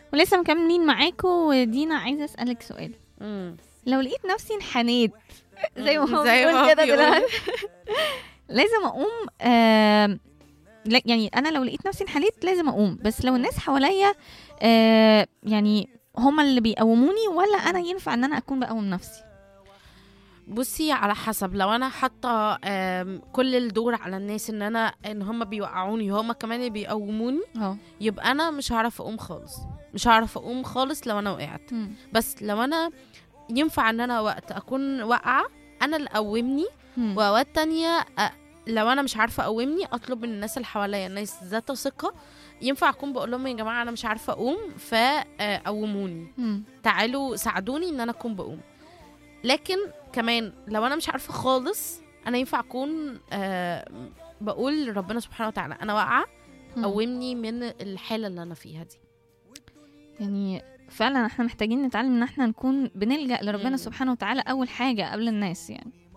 ولسه مكملين معاكم ودينا عايزه اسالك سؤال مم. لو لقيت نفسي انحنيت زي ما هو زي ما بيقول هو كده بيقول. دلوقتي لازم اقوم آم، لا يعني انا لو لقيت نفسي انحنيت لازم اقوم بس لو الناس حواليا آه، يعني هما اللي بيقوموني ولا انا ينفع ان انا اكون بقوم نفسي بصي على حسب لو انا حاطه آم، كل الدور على الناس ان انا ان هم بيوقعوني وهم كمان اللي بيقوموني اه يبقى انا مش هعرف اقوم خالص مش هعرف اقوم خالص لو انا وقعت بس لو انا ينفع ان انا وقت اكون واقعه انا اللي اقومني واوقات تانية أ- لو انا مش عارفه اقومني اطلب من الناس اللي حواليا الناس ذات ثقه ينفع اكون بقول لهم يا جماعه انا مش عارفه اقوم فقوموني تعالوا ساعدوني ان انا اكون بقوم لكن كمان لو انا مش عارفه خالص انا ينفع اكون آه بقول لربنا سبحانه وتعالى انا واقعه قومني من الحاله اللي انا فيها دي يعني فعلا احنا محتاجين نتعلم ان احنا نكون بنلجأ لربنا مم. سبحانه وتعالى اول حاجه قبل الناس يعني